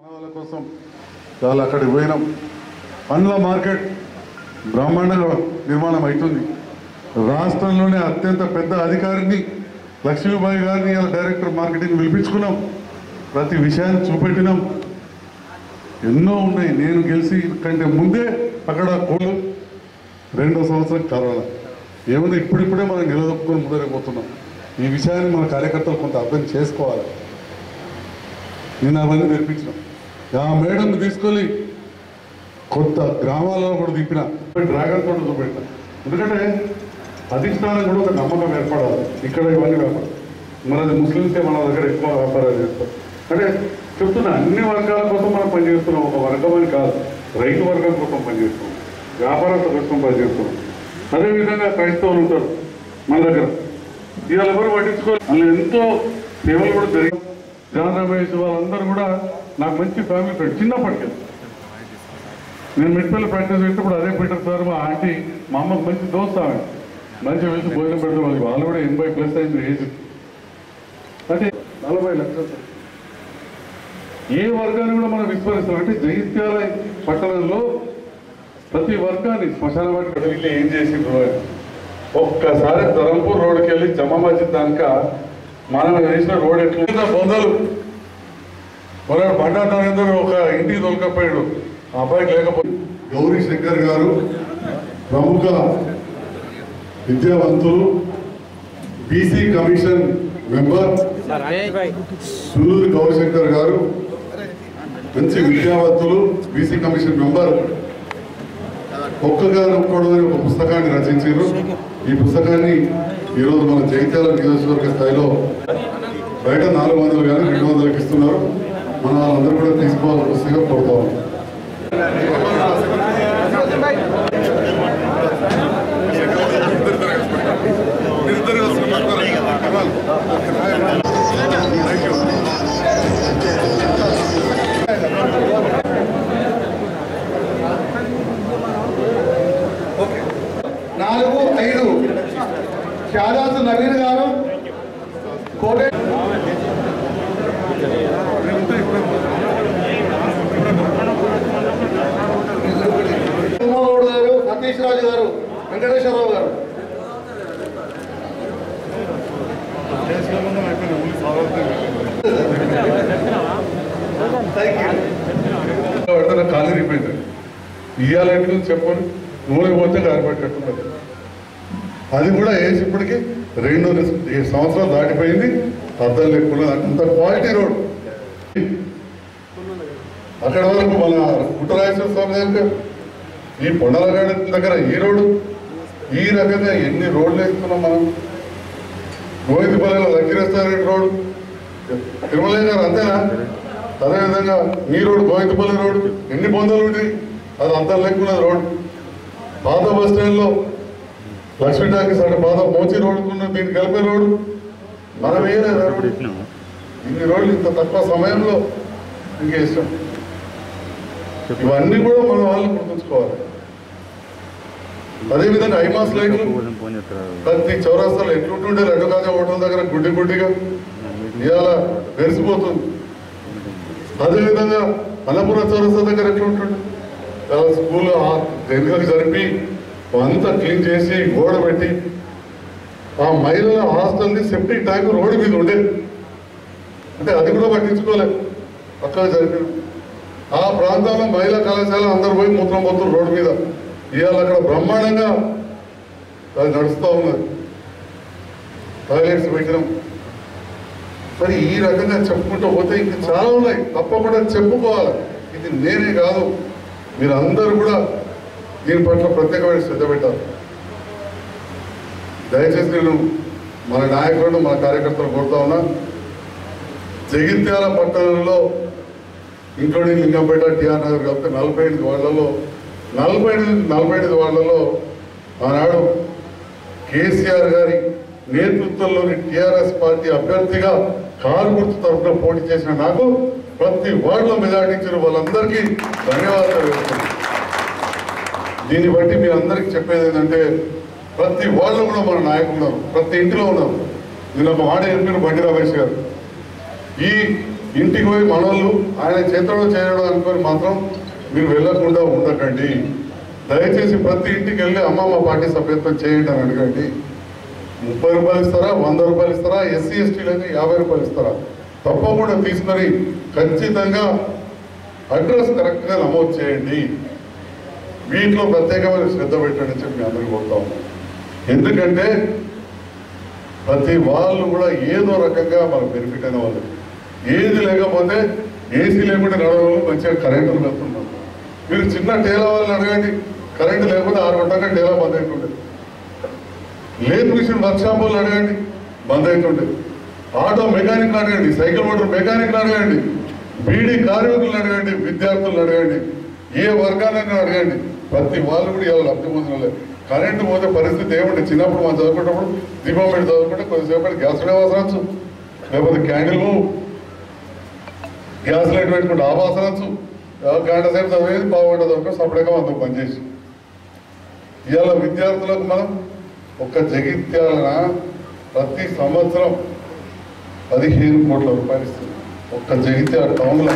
మానవాళి కోసం చాలా అక్కడికి పోయినాం పండ్ల మార్కెట్ బ్రహ్మాండంగా నిర్మాణం అవుతుంది రాష్ట్రంలోనే అత్యంత పెద్ద అధికారిని లక్ష్మీబాయి గారిని ఇలా డైరెక్టర్ మార్కెటింగ్ పిలిపించుకున్నాం ప్రతి విషయాన్ని చూపెట్టినాం ఎన్నో ఉన్నాయి నేను గెలిచి కంటే ముందే అక్కడ కోళ్ళు రెండో సంవత్సరం కరోనా ఏముంది ఇప్పుడిప్పుడే మనం నిలదొక్కుని ముందరైపోతున్నాం ఈ విషయాన్ని మన కార్యకర్తలు కొంత అర్థం చేసుకోవాలి నేను అవన్నీ నేర్పించిన ఆ మేడం తీసుకొని కొత్త గ్రామాలలో కూడా దింపిన డ్రాగన్ తోట చూపెట్టిన ఎందుకంటే అధిష్టానం కూడా ఒక నమ్మకం ఏర్పడాలి ఇక్కడ ఇవన్నీ వ్యాపారం మన ముస్లింసే మన దగ్గర ఎక్కువ వ్యాపారాలు చేస్తారు అంటే చెప్తున్నా అన్ని వర్గాల కోసం మనం పనిచేస్తున్నాం ఒక వర్గం అని కాదు రైతు వర్గం కోసం పనిచేస్తున్నాం వ్యాపారస్తుల కోసం పనిచేస్తున్నాం అదేవిధంగా క్రైస్తవులు ఉంటారు మన దగ్గర ఇవాళ ఎవరు పట్టించుకోవాలి అందులో ఎంతో సేవలు కూడా జరిగాయి జాన్ రమేష్ వాళ్ళందరూ కూడా నాకు మంచి ఫ్యామిలీ ఫ్రెండ్ చిన్నప్పటికే నేను మెట్పల్లి ప్రాక్టీస్ చేసినప్పుడు అదే పీటర్ సార్ మా ఆంటీ మా అమ్మకి మంచి దోస్త్ ఆమె మంచిగా వెళ్తే భోజనం పెడతాం వాళ్ళకి వాళ్ళు కూడా ఎనభై ప్లస్ అయింది ఏజ్ అంటే నలభై లక్షలు సార్. ఏ వర్గాన్ని కూడా మనం విస్మరిస్తాం అంటే జైత్యాల పట్టణంలో ప్రతి వర్గాన్ని శ్మశాన వాటి వెళ్ళి ఏం చేసిండ్రు అని. ఒక్కసారి ధరంపూర్ రోడ్కి వెళ్ళి జమ్మ మస్జిద్ దాకా మనం వేసిన రోడ్ ఎట్లా బొందలు మన బండా నరేందర్ ఒక ఇంటికి దొరకపోయాడు ఆ అబ్బాయికి లేకపోతే గౌరీ శంకర్ గారు ప్రముఖ విద్యావంతులు BC commission member Suluri Gaurishankar గారు మంచి విద్యావంతులు బీసీ కమిషన్ మెంబర్ ఒక్కగారు ఒక్కడు అని ఒక పుస్తకాన్ని రచించారు ఈ పుస్తకాన్ని ఈరోజు మన జైత్యాల నియోజకవర్గ స్థాయిలో బయట నాలుగు వందలు కానీ రెండు వందలకి ఇస్తున్నారు మన వాళ్ళందరూ కూడా తీసుకోవాల్సిందిగా కోరుతాం నాలుగు ఐదు షాదాస్ నవీన్ గారు కోటే కుమారగౌడ్ గారు సతీష్ రాజు గారు వెంకటేశ్వరరావు గారు పడితే ఖాళీ రిపోయింది ఇవాళ ఎట్లు చెప్పని నూనె పోతే కారిపెట్టేట్టున్నది అది కూడా వేసి ఇప్పటికి రెండు సంవత్సరాలు దాటిపోయింది అర్థం లేకుండా అంత క్వాలిటీ రోడ్ అక్కడ వరకు మన కుట్టరాజేశ్వర స్వామి దగ్గర ఈ పొండలగడ దగ్గర ఈ రోడ్డు ఈ రకంగా ఎన్ని రోడ్లు వేస్తున్నాం మనం గోవిందపల్లిలో లక్కిరేస్తారెడ్డి రోడ్ తిరుమల గారు అంతేనా అదేవిధంగా మీ రోడ్ గోవిందపల్లి రోడ్ ఎన్ని పొందలు ఉంటాయి అది అంతా లెక్కున్నది రోడ్ పాత బస్ స్టాండ్లో లక్ష్మీ టాకీస్ అంటే పాత మోచి రోడ్డుకున్న దీన్ని కలిపే రోడ్డు మనం వేయలేదు ఆ రోడ్డు ఇన్ని రోడ్లు ఇంత తక్కువ సమయంలో ఇంకే ఇష్టం ఇవన్నీ కూడా మన వాళ్ళు గుర్తుంచుకోవాలి అదేవిధంగా ఐమాస్ లైట్లు ప్రతి చౌరాస్తాలో ఎట్లుంటుండే రెండు కాజా హోటల్ దగ్గర గుడ్డి గుడ్డిగా ఇవాళ వెరిసిపోతుంది అదేవిధంగా అన్నపూర్ణ చౌరస్తా దగ్గర ఎట్లుంటుండే చాలా స్కూల్ వెనుకకు జరిపి అంతా క్లీన్ చేసి గోడ పెట్టి ఆ మహిళల హాస్టల్ని సెప్టిక్ ట్యాంక్ రోడ్డు మీద ఉండే అంటే అది కూడా పట్టించుకోలేదు అక్కడ జరిపిన ఆ ప్రాంతంలో మహిళా కళాశాల అందరు పోయి మూత్రం పోతున్నారు రోడ్డు మీద ఇవాళ అక్కడ బ్రహ్మాండంగా అది నడుస్తూ ఉన్నది టాయిలెట్స్ పెట్టినాం మరి ఈ రకంగా చెప్పుకుంటూ పోతే ఇంకా చాలా ఉన్నాయి తప్పకుండా చెప్పుకోవాలి ఇది నేనే కాదు మీరు అందరూ కూడా దీని పట్ల ప్రత్యేకమైన శ్రద్ధ పెట్టాలి దయచేసి నేను మన నాయకులను మన కార్యకర్తలు కోరుతా ఉన్నా జగిత్యాల పట్టణంలో ఇంక్లూడింగ్ లింగంపేట టిఆర్ నగర్ కలిపితే నలభై ఎనిమిది వార్డులలో నలభై ఎనిమిది నలభై ఎనిమిది వార్డులలో ఆనాడు కేసీఆర్ గారి నేతృత్వంలోని టిఆర్ఎస్ పార్టీ అభ్యర్థిగా కారు గుర్తు తరఫున పోటీ చేసిన నాకు ప్రతి వార్డులో మెజార్టీ ఇచ్చిన వాళ్ళందరికీ ధన్యవాదాలు తెలుపుతున్నాను. దీన్ని బట్టి మీ అందరికీ చెప్పేది ఏంటంటే ప్రతి వాళ్ళు కూడా మన నాయకులు ఉన్నారు ప్రతి ఇంటిలో ఉన్నారు నేను ఒక మాట చెప్పిన బండి రమేష్ గారు ఈ ఇంటికి పోయి మనోళ్ళు ఆయన చేతిలో చేయడం అనుకొని మాత్రం మీరు వెళ్ళకుండా ఉండకండి దయచేసి ప్రతి ఇంటికి వెళ్ళి అమ్మ మా పార్టీ సభ్యత్వం చేయండి అని అడగండి ముప్పై రూపాయలు ఇస్తారా వంద రూపాయలు ఇస్తారా ఎస్సీ ఎస్టీలకి యాభై రూపాయలు ఇస్తారా తప్పకుండా తీసుకొని ఖచ్చితంగా అడ్రస్ కరెక్ట్గా నమోదు చేయండి వీటిలో ప్రత్యేకమైన శ్రద్ధ పెట్టండి అని చెప్పి మీ అందరికీ కోరుతా ఉన్నాం ఎందుకంటే ప్రతి వాళ్ళు కూడా ఏదో రకంగా మనకు బెనిఫిట్ అయిన వాళ్ళు ఏది లేకపోతే ఏసీ లేకుండా నడవడం మంచిగా కరెంటు వెళ్తున్నాం మీరు చిన్న టేలా వాళ్ళని అడగండి కరెంటు లేకపోతే ఆరు గంటగా టేలా బంద్ అవుతుండే లేత్ మిషన్ వర్క్ షాప్ వాళ్ళు అడగండి బంద్ అవుతుండే ఆటో మెకానిక్ అడగండి సైకిల్ మోటార్ మెకానిక్ అడగండి బీడీ కార్మికులను అడగండి విద్యార్థులను అడగండి ఏ వర్గాలను అడగండి ప్రతి వాళ్ళు కూడా ఇవాళ లబ్ధి పొందలేదు కరెంటు పోతే పరిస్థితి ఏముండే చిన్నప్పుడు మనం చదువుకున్నప్పుడు దీపం పెట్టి చదువుకుంటే కొద్దిసేపటి గ్యాస్ అవసరచ్చు లేకపోతే క్యాండిల్ గ్యాస్ లైట్ పెట్టుకుంటే ఆ అవసరచ్చు గంట సేపు చదివేది పావుగంట చదువుకుంటే సపరేట్గా అందుకు పనిచేసి ఇవాళ విద్యార్థులకు మనం ఒక జగిత్యాలన ప్రతి సంవత్సరం పదిహేను కోట్ల రూపాయలు ఇస్తుంది ఒక్క జగిత్యాల టౌన్లో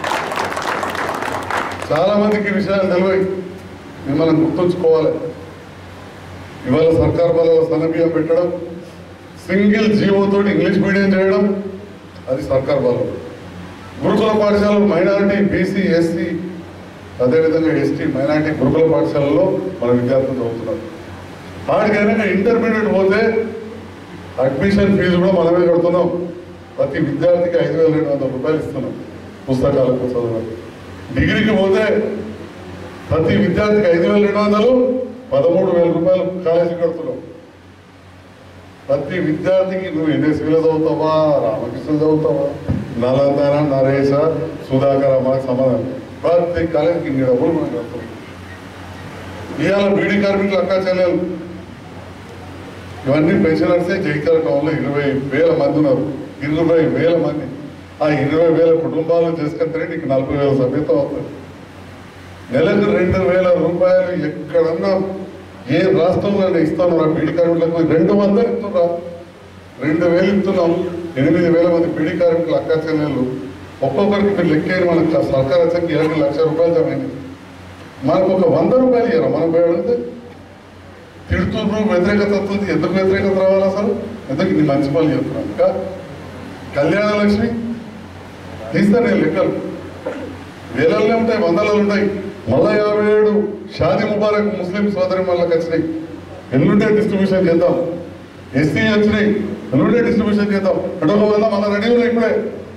చాలా మందికి ఈ విషయాలు తెలియదు మిమ్మల్ని గుర్తుంచుకోవాలి ఇవాళ సర్కార్ బల సన్నబియ్యం పెట్టడం సింగిల్ జీవోతో ఇంగ్లీష్ మీడియం చేయడం అది సర్కార్ బలం గురుకుల పాఠశాలలు మైనారిటీ బీసీ ఎస్సీ అదేవిధంగా ఎస్టీ మైనారిటీ గురుకుల పాఠశాలలో మన విద్యార్థులు చదువుతున్నారు వాడికైనా ఇంటర్మీడియట్ పోతే అడ్మిషన్ ఫీజు కూడా మనమే కడుతున్నాం ప్రతి విద్యార్థికి ఐదు వేల రెండు వందల రూపాయలు ఇస్తున్నాం పుస్తకాలకు చదవడానికి డిగ్రీకి పోతే ప్రతి విద్యార్థికి ఐదు వేల రెండు వందలు పదమూడు వేల రూపాయలు కాలేజీ కడుతున్నాం ప్రతి విద్యార్థికి నువ్వు ఎన్ఎస్సీలో చదువుతావా రామకృష్ణ చదువుతావా నలందన నరేష సుధాకర్ మనకు సమాధానం ప్రతి కాలేజీకి ఇన్ని డబ్బులు మనం కడుతున్నాం ఇవాళ బీడీ కార్మికులు అక్కా చెల్లెలు ఇవన్నీ పెన్షనర్సే జగిత్యాల టౌన్లో ఇరవై వేల మంది ఉన్నారు ఇరవై వేల మంది ఆ ఇరవై వేల కుటుంబాలు చేసుకుంటే నీకు నలభై వేల సభ్యత్వం అవుతుంది నెలకు రెండు వేల రూపాయలు ఎక్కడన్నా ఏ రాష్ట్రంలో ఇస్తాను బీడీ కార్మికులకు రెండు వందలు ఇస్తున్నా రెండు వేలు ఇస్తున్నాం ఎనిమిది వేల మంది బీడీ కార్మికులు అక్కా చెల్లెళ్ళు ఒక్కొక్కరికి మీరు లెక్కేది మనకు సర్కార్ వచ్చాక ఇరవై లక్ష రూపాయలు జమైంది మనకు ఒక వంద రూపాయలు ఇవ్వరు మనం పోయి అడిగితే తిడుతున్నారు వ్యతిరేకత వస్తుంది ఎందుకు వ్యతిరేకత రావాలి అసలు ఎందుకు ఇది మంచి పనులు చెప్తున్నాను ఇంకా కళ్యాణ లక్ష్మి తీస్తా నేను లెక్కలు వేలల్లో ఉంటాయి వందలలో ఉంటాయి మళ్ళా యాభై ఏడు షాదీ ముబారక్ ముస్లిం సోదరి వాళ్ళకి వచ్చినాయి ఎల్లుండే డిస్ట్రిబ్యూషన్ చేద్దాం ఎస్సీ వచ్చినాయి ఎల్లుండే డిస్ట్రిబ్యూషన్ చేద్దాం అంటే ఒక వంద మళ్ళీ రెడీ ఉన్నాయి ఇప్పుడే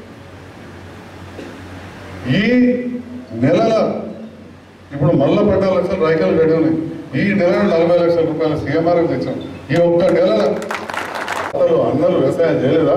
ఈ నెలల ఇప్పుడు మళ్ళా పద్నాలుగు లక్షలు రైతులు రెడీ ఉన్నాయి ఈ నెల నలభై లక్షల రూపాయల సీఎంఆర్ తెచ్చాం ఈ ఒక్క నెలల అసలు అన్నలు వ్యవసాయం చేయలేదా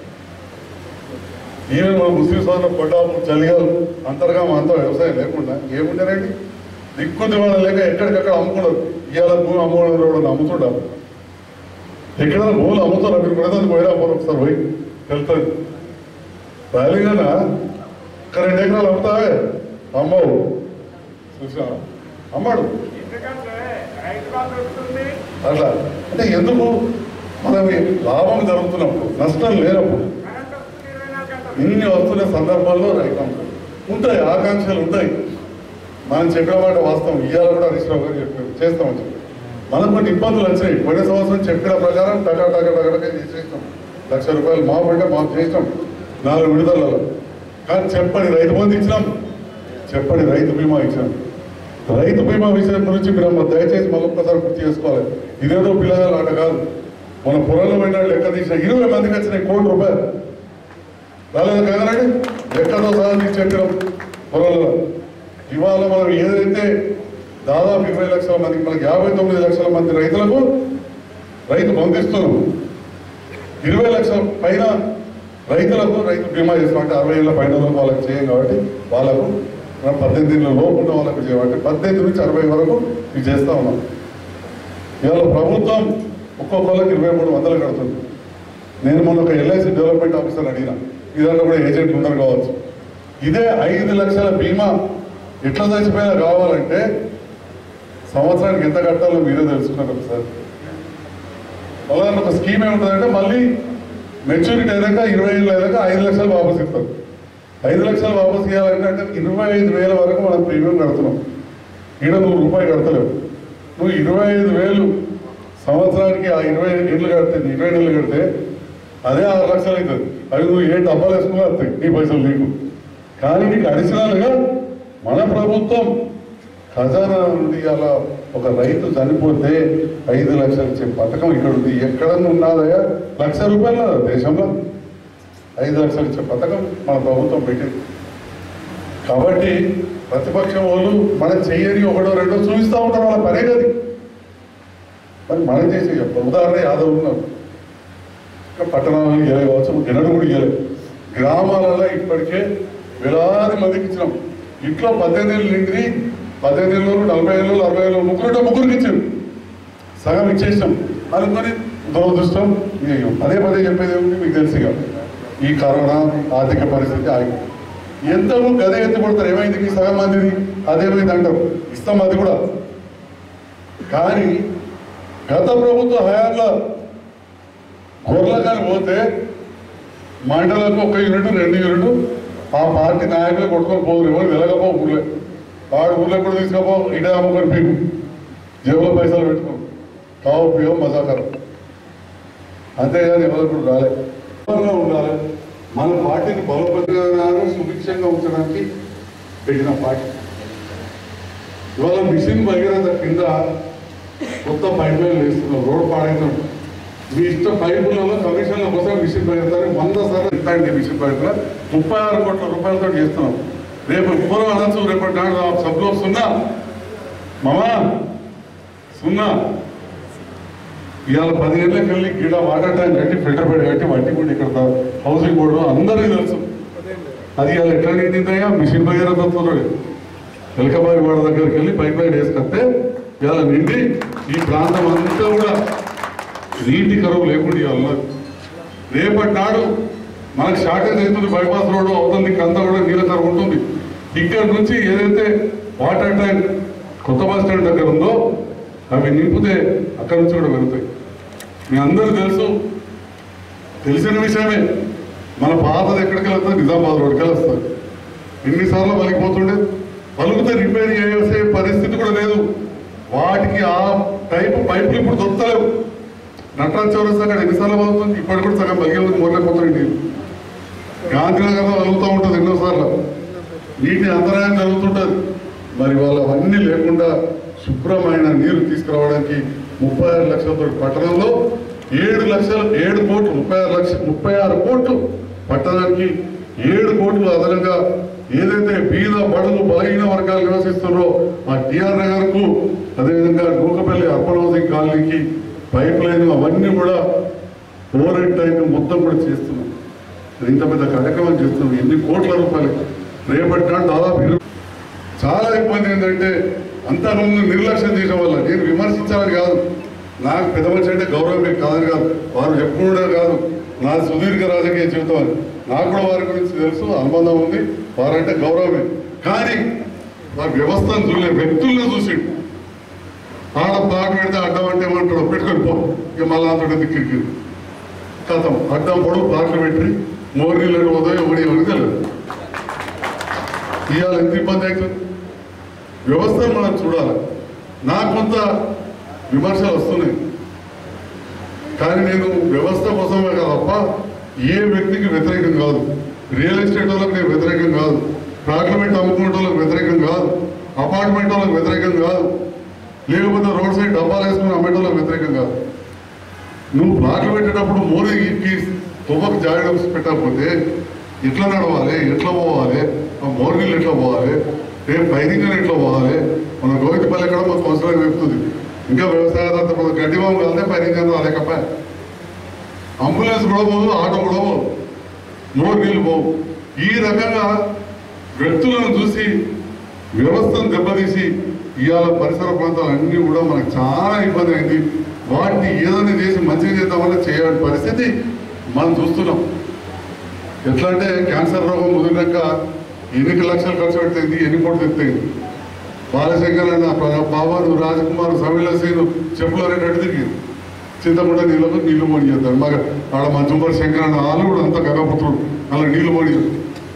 ఈవెన్ మన ముస్లిం సోదరులు కొట్టాపు చలిగాలు అంతర్గా మా అంతా వ్యవసాయం లేకుండా ఏముండేనండి దిక్కు దివాణం లేక ఎక్కడికక్కడ అమ్ముకున్నారు ఇవాళ భూమి అమ్ముకోవడం కూడా అమ్ముతుంటారు ఎక్కడ భూములు అమ్ముతున్నారు మీరు కూడా పోయినా పోరు ఒకసారి పోయి వెళ్తుంది ఖాళీగానా ఇక్కడ రెండు ఎకరాలు అమ్ముతావే అమ్మవు చూసా అమ్మాడు ఎందుకంటే రైతు బంధు వస్తుంది అట్లా అంటే ఎందుకు మనం ఈ లాభం జరుగుతున్నప్పుడు నష్టం లేనప్పుడు కరెంట్ వస్తుంది ఇరవై నాలుగు గంటలు ఇన్ని వస్తున్న సందర్భాల్లో రైతాం ఉంటాయి ఆకాంక్షలు ఉంటాయి మనం చెప్పిన మాట వాస్తవం ఇవాళ కూడా హరీష్ రావు గారు చెప్పారు చేస్తామని చెప్పి మనకు కొన్ని ఇబ్బందులు వచ్చినాయి పోయిన సంవత్సరం చెప్పిన ప్రకారం టకా టకా టకా చేసేసినాం లక్ష రూపాయలు మాపు అంటే మాపు చేసినాం నాలుగు విడుదలలో కానీ చెప్పని రైతు బంధు ఇచ్చినాం చెప్పని రైతు బీమా ఇచ్చినాం రైతు బీమా విషయం గురించి మీరు అమ్మ దయచేసి మరొకసారి గుర్తు చేసుకోవాలి ఇదేదో పిల్లగాల ఆట కాదు మన పొలంలో పోయిన లెక్క తీసిన ఇరవై మందికి వచ్చినాయి కోటి రూపాయలు రాలేదు కదనండి లెక్కతో సహా మీకు చెప్పినాం పొలంలో ఇవాళ మనం ఏదైతే దాదాపు ఇరవై లక్షల మందికి మనకి యాభై తొమ్మిది లక్షల మంది రైతులకు రైతు బంధిస్తున్నాం ఇరవై లక్షల పైన రైతులకు రైతు బీమా చేస్తాం అంటే అరవై ఏళ్ళ పైన వాళ్ళకు వాళ్ళకి చేయం కాబట్టి వాళ్ళకు మనం పద్దెనిమిది ఏళ్ళ లోపు ఉన్న వాళ్ళకు చేయమంటే పద్దెనిమిది నుంచి అరవై వరకు ఇది చేస్తా ఉన్నాం ఇవాళ ప్రభుత్వం ఒక్కొక్కరికి ఇరవై మూడు వందలు కడుతుంది నేను మొన్న ఒక ఎల్ఐసి డెవలప్మెంట్ ఆఫీసర్ అడిగిన మీ దాంట్లో కూడా ఏజెంట్ ఉంటారు కావచ్చు ఇదే ఐదు లక్షల బీమా ఎట్లా చచ్చిపోయినా కావాలంటే సంవత్సరానికి ఎంత కట్టాలో మీరే తెలుసుకున్నారు ఒకసారి మళ్ళీ దాంట్లో ఒక స్కీమ్ ఏముంటుందంటే మళ్ళీ మెచ్యూరిటీ అయినాక ఇరవై ఏళ్ళు అయినాక ఐదు లక్షలు వాపస్ ఇస్తారు ఐదు లక్షలు వాపస్ ఇవ్వాలంటే అంటే ఇరవై ఐదు వేల వరకు మనం ప్రీమియం కడుతున్నాం ఈడ నువ్వు రూపాయి కడతలేవు నువ్వు ఇరవై ఐదు వేలు సంవత్సరానికి ఆ ఇరవై ఏళ్ళు కడితే ఇరవై నెలలు కడితే అదే ఆరు లక్షలు అవుతుంది అవి నువ్వు ఏ డబ్బాలు వేసుకున్నా వస్తాయి నీ పైసలు నీకు కానీ నీకు అడిషనల్గా మన ప్రభుత్వం ఖజానా నుండి అలా ఒక రైతు చనిపోతే ఐదు లక్షలు ఇచ్చే పథకం ఇక్కడ ఉంది ఎక్కడన్నా ఉన్నదయా లక్ష రూపాయలు దేశంలో ఐదు లక్షలు ఇచ్చే పథకం మన ప్రభుత్వం పెట్టింది కాబట్టి ప్రతిపక్షం వాళ్ళు మనం చెయ్యని ఒకటో రెండో చూపిస్తూ ఉంటారు వాళ్ళ పనే కదా మరి మనం చేసే చెప్ప ఉదాహరణ యాదవ్ ఉన్నారు ఇంకా పట్టణాలను ఇవ్వలే కావచ్చు గిన్నెడు కూడా ఇవ్వలేదు గ్రామాలలో ఇప్పటికే వేలాది మందికి ఇచ్చినాం ఇంట్లో పద్దెనిమిది ఏళ్ళు నిండి పద్దెనిమిది ఏళ్ళు నలభై ఏళ్ళు అరవై ఏళ్ళు ముగ్గురు ముగ్గురికి ఇచ్చారు సగం ఇచ్చేసాం అనుకొని దురదృష్టం ఇక పదే పదే చెప్పేది ఏమిటి మీకు తెలుసు ఇక ఈ కరోనా ఆర్థిక పరిస్థితి ఆగి ఎంత గదే ఎత్తిపడతారు ఏమైంది మీ సగం మందిది అదేమైంది అంటారు ఇస్తాం అది కూడా కానీ గత ప్రభుత్వ హయాంలో గొర్రెలకాని పోతే మండలకు ఒక యూనిట్ రెండు యూనిట్ ఆ పార్టీ నాయకులు కొట్టుకొని పోదు ఎవరు వెలగపో ఊర్లే వాడు ఊర్లో కూడా తీసుకపో ఇడే అమ్ముకొని పీకు జేబులో పైసలు పెట్టుకో కావు పియో మజాకరం అంతేగాని ఎవరు కూడా రాలే బలంగా ఉండాలి మన పార్టీని బలోపేతంగా సుభిక్షంగా ఉంచడానికి పెట్టిన పార్టీ ఇవాళ మిషన్ భగీరథ కింద కొత్త పైప్ లైన్ వేస్తున్నాం రోడ్ పాడైతున్నాం మీ ఇష్ట పైపులలో కమిషన్ల కోసం మిషన్ భగీరథ వంద సార్లు ఇస్తాండి మిషన్ భగీరథ ముప్పై ఆరు కోట్ల రూపాయలతో చేస్తున్నాం రేపు ఎవ్వరు అనొచ్చు రేపటి నాడు ఆ సభలో సున్నా మామా సున్నా ఇవాళ పది గంటలకు వెళ్ళి గీడ వాటర్ ట్యాంక్ కట్టి ఫిల్టర్ బెడ్ కట్టి వడ్డీ కూడా ఇక్కడ దా- హౌసింగ్ బోర్డు అందరికీ తెలుసు అది ఇవాళ ఎట్లా నిండిందయ్యా మిషన్ భగీరథ వస్తున్నాడు ఎలకబాయి వాడ దగ్గరికి వెళ్ళి పైప్ లైన్ వేసుకొస్తే ఇవాళ నిండి ఈ ప్రాంతం అంతా కూడా నీటి కరువు లేకుండా ఇవాళ రేపటి నాడు మనకు షార్టేజ్ అవుతుంది బైపాస్ రోడ్డు అవుతుంది అంతా కూడా నీళ్ళ కరువు ఉంటుంది ఇక్కడ నుంచి ఏదైతే వాటర్ ట్యాంక్ కొత్త బస్ స్టాండ్ దగ్గర ఉందో అవి నింపితే అక్కడి నుంచి కూడా వెళ్తాయి మీ అందరూ తెలుసు తెలిసిన విషయమే మన పాతది ఎక్కడికి వెళ్తుంది నిజామాబాద్ రోడ్కి వస్తుంది ఎన్నిసార్లు పలికిపోతుండే పలుకుతే రిపేర్ చేసే పరిస్థితి కూడా లేదు వాటికి ఆ టైప్ పైపులు ఇప్పుడు దొరుకుతలేవు నటరాజ్ చౌరస్తా అక్కడ ఎన్నిసార్లు పలుకుతుంది ఇప్పటికి కూడా సగం బలిగే ఉంది మొదలైపోతుంది నీళ్ళు గాంధీనగర్లో కలుగుతూ ఉంటుంది ఎన్నోసార్లు నీటి అంతరాయం జరుగుతుంటుంది మరి వాళ్ళు అవన్నీ లేకుండా శుభ్రమైన నీరు తీసుకురావడానికి ముప్పై ఆరు లక్షలతో పట్టణంలో ఏడు లక్షల ఏడు కోట్లు ముప్పై ఆరు లక్ష ముప్పై ఆరు కోట్లు పట్టణానికి ఏడు కోట్లు అదనంగా ఏదైతే బీద బడులు బలహీన వర్గాలు నివసిస్తున్నారో ఆ టిఆర్ నగర్కు అదేవిధంగా నూకపల్లి అర్బన్ హౌసింగ్ కాలనీకి పైప్ లైన్ అవన్నీ కూడా ఓవర్ హెడ్ ట్యాంక్ మొత్తం కూడా చేస్తున్నాం ఇంత పెద్ద కార్యక్రమం చేస్తున్నాం ఎన్ని కోట్ల రూపాయలు రేపటి నాడు దాదాపు ఇరవై చాలా ఇబ్బంది ఏంటంటే అంతకుముందు నిర్లక్ష్యం చేయడం వల్ల నేను విమర్శించాలని కాదు నాకు పెద్ద మనిషి అంటే గౌరవమే కాదని కాదు వారు చెప్పుకుంటే కాదు నా సుదీర్ఘ రాజకీయ జీవితం అని నాకు కూడా వారి గురించి తెలుసు అనుబంధం ఉంది వారంటే గౌరవమే కానీ వారి వ్యవస్థను చూడలేదు వ్యక్తులను చూసి ఆడ పాట పెడితే అడ్డం అంటే ఏమంటాడు పెట్టుకొని పో ఇక మళ్ళీ అంతటి దిక్కిరికి కథం అడ్డం పొడుగు పాటలు పెట్టి మోరి నీళ్ళు పోతాయో ఎవడి ఎవరికి తెలియదు ఇవాళ ఎంత ఇబ్బంది అవుతుంది వ్యవస్థను మనం చూడాలి నాకు కొంత విమర్శలు వస్తున్నాయి కానీ నేను వ్యవస్థ కోసమే కాదు తప్ప ఏ వ్యక్తికి వ్యతిరేకం కాదు రియల్ ఎస్టేట్ వాళ్ళకి నేను వ్యతిరేకం కాదు పార్లమెంట్ అమ్ముకునే వాళ్ళకి వ్యతిరేకం కాదు అపార్ట్మెంట్ వాళ్ళకి వ్యతిరేకం కాదు లేకపోతే రోడ్ సైడ్ డబ్బాలు వేసుకుని అమ్మేటోళ్ళకి వ్యతిరేకం కాదు నువ్వు ప్లాట్లు పెట్టేటప్పుడు మోరీ ఇంటికి తువ్వకు జాయిన్ పెట్టకపోతే ఎట్లా నడవాలి ఎట్లా పోవాలి ఆ మోర్నీళ్ళు ఎట్లా పోవాలి రేపు పైరింగ్ ఎట్లా పోవాలి మన గోవిందపల్లి ఎక్కడ మాకు అవసరం చెప్తుంది ఇంకా వ్యవసాయదాత మన గడ్డి బాబు కలితే పైరింగ్ రాలేకపోయా అంబులెన్స్ కూడా పోదు ఆటో కూడా పోదు మోర్ నీళ్ళు పోవు ఈ రకంగా వ్యక్తులను చూసి వ్యవస్థను దెబ్బతీసి ఇవాళ పరిసర ప్రాంతాలన్నీ కూడా మనకు చాలా ఇబ్బంది అయింది వాటిని ఏదైనా చేసి మంచిగా చేద్దామని చేయని పరిస్థితి మనం చూస్తున్నాం ఎట్లా అంటే క్యాన్సర్ రోగం ముదిరినాక ఎన్ని లక్షలు ఖర్చు పెడుతుంది ఎన్ని కోట్లు ఎత్తాయి బాలశంకర్ అన్న బాబాను రాజకుమార్ సమీల సేను చెప్పులు అనేటట్టు తిరిగింది చింతకుంట నీళ్ళకు నీళ్లు మోడి చేద్దాం మాకు ఆడ మంజుంబర్ శంకర్ అన్న వాళ్ళు కూడా అంత గగపుత్రుడు అలా నీళ్లు మోడి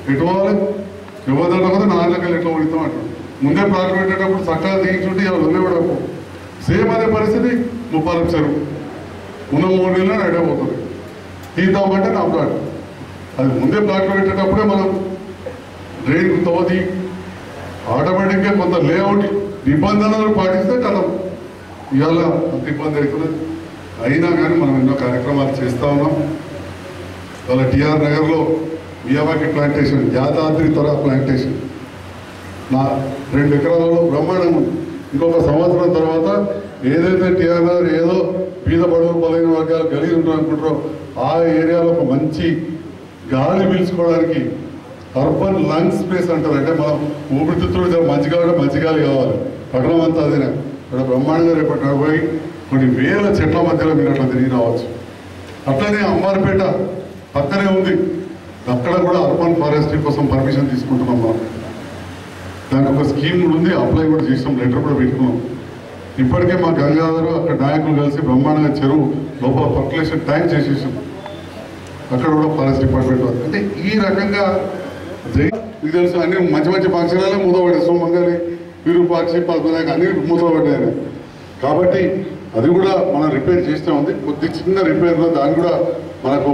ఎటు పోవాలి యువతలో కూడా నాలుగు ఎట్లా పడితాం అంటారు ముందే ప్లాట్లు పెట్టేటప్పుడు చక్కగా తీయించుంటే ఎవరు వదిలేవాడు సేమ్ అదే పరిస్థితి ముప్పాలకు చెరువు ఉన్న మూడు నెలలు నడవబోతుంది తీద్దామంటే నా ప్లాట్ అది ముందే ప్లాట్లు పెట్టేటప్పుడే మనం డ్రైన్ తోది ఆటోమేటిక్గా కొంత లేఅవుట్ నిబంధనలు పాటిస్తే కదా ఇవాళ అంత ఇబ్బంది అవుతుంది అయినా కానీ మనం ఎన్నో కార్యక్రమాలు చేస్తా ఉన్నాం ఇవాళ టిఆర్ నగర్లో మియావాకి ప్లాంటేషన్ యాదాద్రి తర ప్లాంటేషన్ నా రెండు ఎకరాలలో బ్రహ్మాండం ఉంది ఇంకొక సంవత్సరం తర్వాత ఏదైతే టిఆర్ నగర్ ఏదో బీద బడుగు బలైన వర్గాలు కలిగి ఉంటారు అనుకుంటారో ఆ ఏరియాలో ఒక మంచి గాలి పీల్చుకోవడానికి అర్బన్ లంగ్ స్పేస్ అంటారు అంటే మనం ఊపిరితిత్తులు జర మంచి కావాలి మంచి గాలి కావాలి పట్టణం అంతా అదేనా ఇక్కడ బ్రహ్మాండంగా రేపటి పోయి కొన్ని వేల చెట్ల మధ్యలో మీరు అట్లా తిరిగి రావచ్చు అట్లనే అమ్మారిపేట పక్కనే ఉంది అక్కడ కూడా అర్బన్ ఫారెస్ట్రీ కోసం పర్మిషన్ తీసుకుంటున్నాం మనం దానికి ఒక స్కీమ్ కూడా ఉంది అప్లై కూడా చేసాం లెటర్ కూడా పెట్టుకున్నాం ఇప్పటికే మా గంగాధర్ అక్కడ నాయకులు కలిసి బ్రహ్మాండంగా చెరువు లోపల పర్కులేషన్ ట్యాంక్ చేసేసాం అక్కడ కూడా ఫారెస్ట్ డిపార్ట్మెంట్ వాళ్ళు. అంటే ఈ రకంగా జై మీకు తెలుసు అన్ని మంచి మంచి ఫంక్షనాలే మూతపడ్డాయి సోమంగారి విరూపాక్షి పద్మనాయక అన్ని మూతపడ్డాయి కాబట్టి అది కూడా మనం రిపేర్ చేస్తూ ఉంది కొద్ది చిన్న రిపేర్లో దాన్ని కూడా మనకు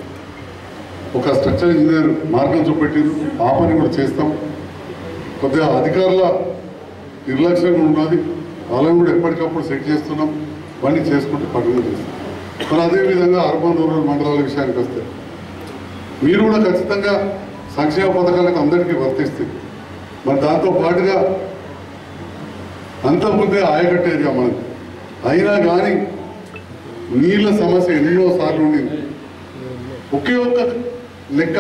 ఒక స్ట్రక్చర్ ఇంజనీర్ మార్గం చూపెట్టింది ఆ పని కూడా చేస్తాం కొద్దిగా అధికారుల నిర్లక్ష్యం కూడా ఉన్నది వాళ్ళని కూడా ఎప్పటికప్పుడు సెట్ చేస్తున్నాం ఇవన్నీ చేసుకుంటూ పనులు చేస్తాం మరి అదేవిధంగా అర్బన్ రూరల్ మండలాల విషయానికి వస్తే మీరు కూడా ఖచ్చితంగా సంక్షేమ పథకాలకు అందరికీ వర్తిస్తాయి మరి దాంతో పాటుగా అంతకుముందే ఆయకట్టు ఏరియా మనది అయినా కానీ నీళ్ళ సమస్య ఎన్నో సార్లు ఉండింది ఒకే ఒక్క లెక్క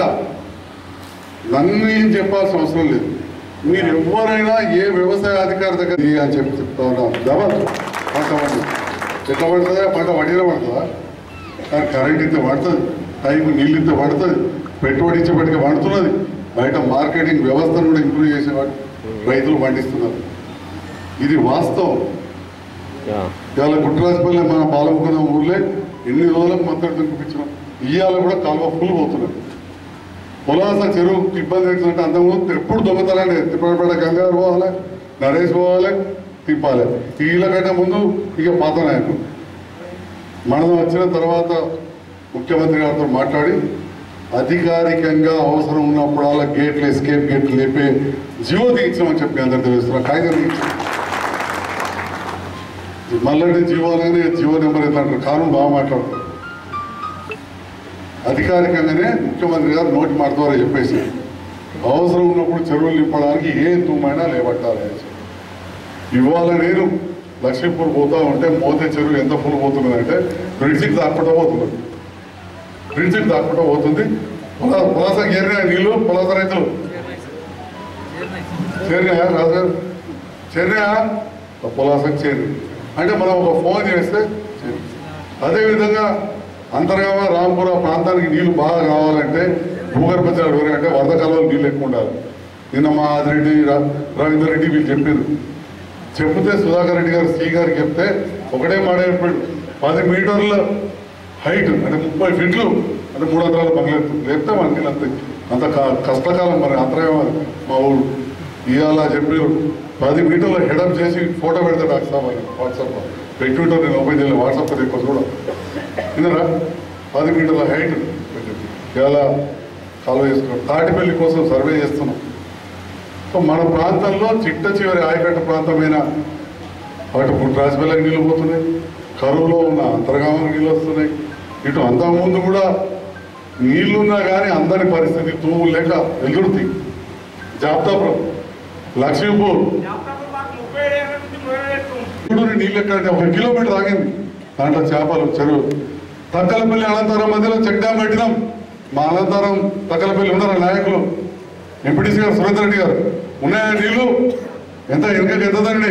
నన్ను ఏం చెప్పాల్సిన అవసరం లేదు మీరు ఎవరైనా ఏ వ్యవసాయ అధికారి దగ్గర ఇది అని చెప్పి చెప్తా ఉన్నాం డబల్ పంట పండు ఎట్లా పడుతుందా పంట వడిలో పడుతుందా కానీ కరెంట్ ఇంత పడుతుంది టైం నీళ్ళు ఇంత పడుతుంది పెట్టుబడి ఇచ్చేపటికి పడుతున్నది బయట మార్కెటింగ్ వ్యవస్థను కూడా ఇంప్రూవ్ చేసేవాడు రైతులు పండిస్తున్నారు ఇది వాస్తవం ఇవాళ గుట్రాజపల్లి మన పాలముకున్న ఊర్లే ఎన్ని రోజులకు మొత్తం దుంపిపించినాం ఇవాళ కూడా కాలువ ఫుల్ పోతున్నారు పొలాస చెరువు ఇబ్బంది అవుతుందంటే అంతకుముందు ఎప్పుడు దొంగతనాన్ని తిప్పడపడ గంగారు పోవాలి నరేష్ పోవాలి తిప్పాలి వీళ్ళ కంటే ముందు ఇక పాత నాయకులు మనం వచ్చిన తర్వాత ముఖ్యమంత్రి గారితో మాట్లాడి అధికారికంగా అవసరం ఉన్నప్పుడల్లా గేట్లు ఎస్కేప్ గేట్లు లేపే జియో దిగించమని చెప్పి అందరు తెలుస్తున్నాం కాగితం దిగించాం మళ్ళీ జియో అనేది జియో నెంబర్ ఎంత అంటారు కారణం బాగా మాట్లాడతారు అధికారికంగానే ముఖ్యమంత్రి గారు నోటి మాట ద్వారా చెప్పేసి అవసరం ఉన్నప్పుడు చెరువులు నింపడానికి ఏ తుమ్మైనా లేబట్టాలి అని చెప్పి. ఇవాళ నేను లక్ష్మీపూర్ పోతా ఉంటే మోతే చెరువు ఎంత ఫుల్ పోతున్నదంటే బ్రిడ్జికి దాక్కుంటా పోతున్నది బ్రిడ్జికి దాక్కుంటా పోతుంది పొలా- పొలాస ఏరినా నీళ్ళు పొలాస రైతులు చేరినాయా రాజు చేరినాయా పొలాసకి చేరి అంటే మనం ఒక ఫోన్ చేస్తే చేరి. అదేవిధంగా అంతర్గామ రాంపుర ప్రాంతానికి నీళ్లు బాగా కావాలంటే భూగర్భ జలాలు ఎవరు అంటే వరద కాలువలు నీళ్ళు ఎక్కువ ఉండాలి నిన్న మా ఆదిరెడ్డి రా- రవీందర్ రెడ్డి వీళ్ళు చెప్పారు చెప్తే సుధాకర్ రెడ్డి గారు సి గారికి చెప్తే ఒకటే మాట చెప్పాడు పది మీటర్ల హైట్ అంటే ముప్పై ఫీట్లు అంటే మూడు వందల పగలేదు లేపితే మనకి అంత అంత క- కష్టకాలం మరి అంతరం మా ఊరు ఇవాళ చెప్పారు పది మీటర్ల హెడప్ చేసి ఫోటో పెడతాడు నాకు సామాన్ వాట్సాప్ పెట్టుంటా నేను ఓపెన్ చేయలేదు వాట్సాప్ ఎక్కువ చూడ విన్నారా పది మీటర్ల హైట్ ఇవాళ కాలువ చేసుకున్నాం తాటిపల్లి కోసం సర్వే చేస్తున్నాం సో మన ప్రాంతంలో చిట్ట చివరి ఆయకట్ట ప్రాంతమైన అటు పుట్రాజపల్లికి నీళ్ళు పోతున్నాయి కరువులో ఉన్న అంతర్గామకు నీళ్ళు వస్తున్నాయి ఇటు అంతకుముందు కూడా నీళ్లున్నా కానీ అందరి పరిస్థితి తూము లేక ఎదురుతాయి జాబ్తాపురం లక్ష్మీపూర్ జాబితాలో మాకు ముప్పై ఏళ్ళ నుంచి మొదలెడుతుంది ఇప్పుడు నీళ్ళు ఎక్కడ ఒక కిలోమీటర్ ఆగింది దాంట్లో చేపలు చెరువు తక్కలపల్లి అనంతరం మధ్యలో చెక్ డ్యామ్ పెట్టినాం మా అనంతరం తక్కలపల్లి ఉన్నారు నాయకులు ఎంపీటీసీ గారు సురేందర్ రెడ్డి గారు ఉన్నాయా నీళ్లు ఎంత వెనుకకి ఎంతదండి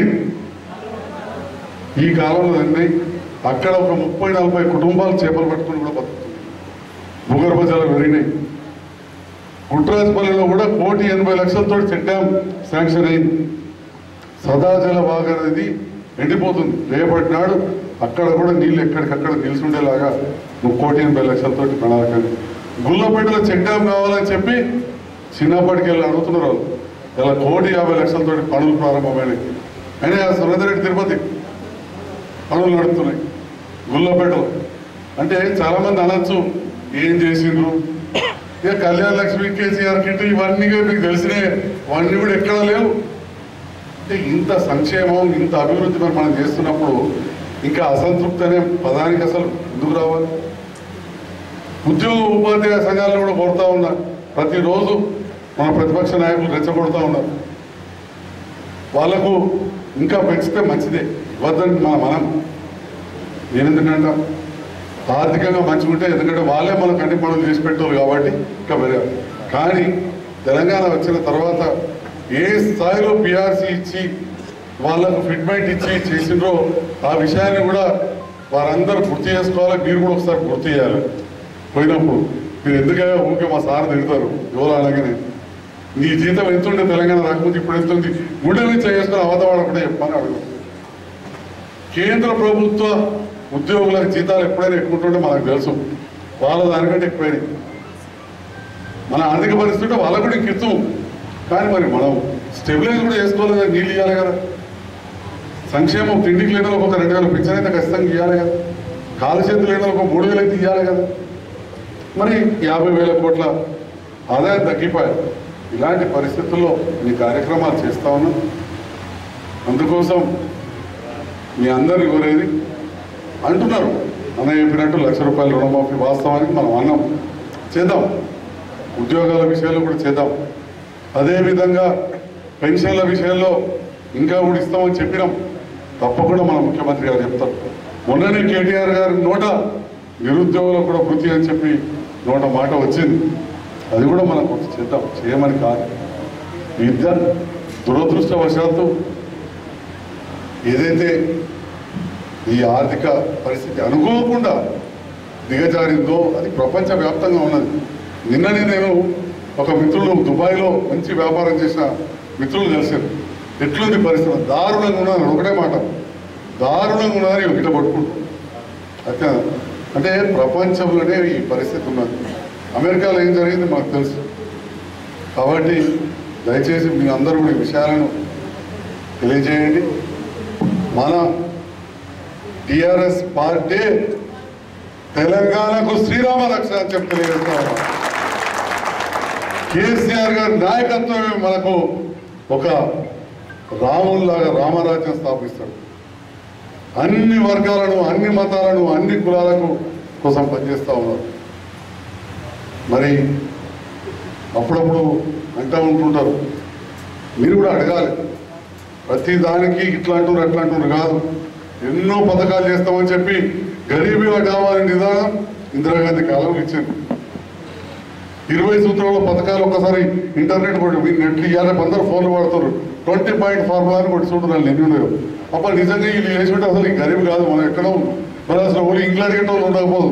ఈ కాలంలో అండి అక్కడ ఒక ముప్పై నలభై కుటుంబాలు చేపలు పట్టుకుని కూడా బతుకుతుంది భూగర్భ జలం పెరిగినాయి గుట్రాజపల్లిలో కూడా కోటి ఎనభై లక్షలతో చెక్ డ్యామ్ శాంక్షన్ అయింది సదాజల వాగ అనేది ఎండిపోతుంది రేపటి నాడు అక్కడ కూడా నీళ్ళు ఎక్కడికక్కడ నిలిచి ఉండేలాగా నువ్వు కోటి ఎనభై లక్షలతోటి ప్రణాళిక గుల్లపేటలో చెక్ డ్యామ్ కావాలని చెప్పి చిన్నప్పటికి వెళ్ళి అడుగుతున్నారు వాళ్ళు ఇలా కోటి యాభై లక్షలతో పనులు ప్రారంభమైనవి అయినా సురేందర్ రెడ్డి తిరుపతి పనులు నడుస్తున్నాయి గుల్లపేటలో అంటే చాలా మంది అనొచ్చు ఏం చేసిండ్రు ఇక కళ్యాణ లక్ష్మి కేసీఆర్ కిట్ ఇవన్నీ కూడా మీకు తెలిసినే అవన్నీ కూడా ఎక్కడ లేవు అంటే ఇంత సంక్షేమం ఇంత అభివృద్ధి మరి మనం చేస్తున్నప్పుడు ఇంకా అసంతృప్తి అనే పదానికి అసలు ఎందుకు రావాలి ఉద్యోగ ఉపాధ్యాయ సంఘాలను కూడా కోరుతా ఉన్నా ప్రతిరోజు మన ప్రతిపక్ష నాయకులు రెచ్చగొడతా ఉన్నారు వాళ్ళకు ఇంకా పెంచితే మంచిదే ఇవ్వద్దని మన మనం నేను ఎందుకంట ఆర్థికంగా మంచిగా ఉంటే ఎందుకంటే వాళ్ళే మనకు అన్ని పనులు చేసి పెట్టారు కాబట్టి ఇంకా పెరగాలి కానీ తెలంగాణ వచ్చిన తర్వాత ఏ స్థాయిలో పిఆర్సీ ఇచ్చి వాళ్ళకు ఫిట్మెంట్ ఇచ్చి చేసిండ్రో ఆ విషయాన్ని కూడా వారందరూ గుర్తు చేసుకోవాలి మీరు కూడా ఒకసారి గుర్తు చేయాలి పోయినప్పుడు మీరు ఎందుకయ్యా ఊరికే మా సార్ తిడతారు ఎవరు అలాగనే నీ జీతం ఎంత ఉండే తెలంగాణ రాకపోతే ఇప్పుడు ఎంత ఉంది గుండె మీద చేసుకుని అవతవాడకుండా చెప్పని అడుగు కేంద్ర ప్రభుత్వ ఉద్యోగులకు జీతాలు ఎప్పుడైనా ఎక్కువ ఉంటుంటే మనకు తెలుసు వాళ్ళ దానికంటే ఎక్కువైనాయి మన ఆర్థిక పరిస్థితి ఉంటే వాళ్ళకు కూడా ఇంకెత్తు కానీ మరి మనం స్టెబిలైజ్ కూడా చేసుకోవాలి కదా నీళ్ళు ఇవ్వాలి కదా సంక్షేమం తిండికి లేని ఒక రెండు వేల పింఛన్ అయితే ఖచ్చితంగా ఇవ్వాలి కదా కాలు చేతులు లేని ఒక మూడు వేలు అయితే ఇవ్వాలి కదా మరి యాభై వేల కోట్ల ఆదాయం తగ్గిపోయాయి ఇలాంటి పరిస్థితుల్లో ఈ కార్యక్రమాలు చేస్తా ఉన్నాం అందుకోసం మీ అందరిని కోరేది అంటున్నారు అన్నయ్య చెప్పినట్టు లక్ష రూపాయల రుణమాఫీ వాస్తవానికి మనం అన్నాం చేద్దాం ఉద్యోగాల విషయాల్లో కూడా చేద్దాం అదేవిధంగా పెన్షన్ల విషయంలో ఇంకా కూడా ఇస్తామని చెప్పినాం తప్పకుండా మన ముఖ్యమంత్రి గారు చెప్తారు మొన్ననే కేటీఆర్ గారి నోట నిరుద్యోగులకు కూడా వృత్తి అని చెప్పి నోట మాట వచ్చింది అది కూడా మనం కొంచెం చేద్దాం చేయమని కాదు విద్య దురదృష్టవశాత్తు ఏదైతే ఈ ఆర్థిక పరిస్థితి అనుకోకుండా దిగజారిందో అది ప్రపంచవ్యాప్తంగా ఉన్నది నిన్ననే నేను ఒక మిత్రులు దుబాయ్లో మంచి వ్యాపారం చేసిన మిత్రులు కలిసారు ఎట్లుంది పరిస్థితి దారుణంగా ఉన్నది ఒకటే మాట దారుణంగా ఉన్నదని ఒకట పట్టుకుంటాం అయితే అంటే ప్రపంచంలోనే ఈ పరిస్థితి ఉన్నది అమెరికాలో ఏం జరిగింది మాకు తెలుసు కాబట్టి దయచేసి మీ అందరూ కూడా ఈ విషయాలను తెలియజేయండి మన టిఆర్ఎస్ పార్టీ తెలంగాణకు శ్రీరామ రక్ష అని చెప్పి తెలియజేస్తా ఉన్నాం. కేసీఆర్ గారి నాయకత్వమే మనకు ఒక రాముల్లాగా రామరాజ్యం స్థాపిస్తాడు అన్ని వర్గాలను అన్ని మతాలను అన్ని కులాలకు కోసం పనిచేస్తూ ఉన్నారు మరి అప్పుడప్పుడు అంటూ ఉంటుంటారు మీరు కూడా అడగాలి ప్రతి దానికి ఇట్లా అంటున్నారు అట్లా అంటున్నారు కాదు ఎన్నో పథకాలు చేస్తామని చెప్పి గరీబీ కావాలని నిదానం ఇందిరాగాంధీ కాలం ఇచ్చింది ఇరవై సూత్రాల పథకాలు ఒక్కసారి ఇంటర్నెట్ కూడా మీరు నెట్లు ఇవ్వాలి అందరూ ఫోన్లు వాడుతారు ట్వంటీ పాయింట్ ఫార్ములా అని కూడా చూడాలి ఎన్ని ఉన్నాయో అప్పుడు నిజంగా వీళ్ళు చేసినట్టు అసలు ఈ గరీబ్ కాదు మనం ఎక్కడో ఉన్నాం. మరి అసలు ఓన్లీ ఇంగ్లాండ్ గంట వాళ్ళు ఉండకపోదు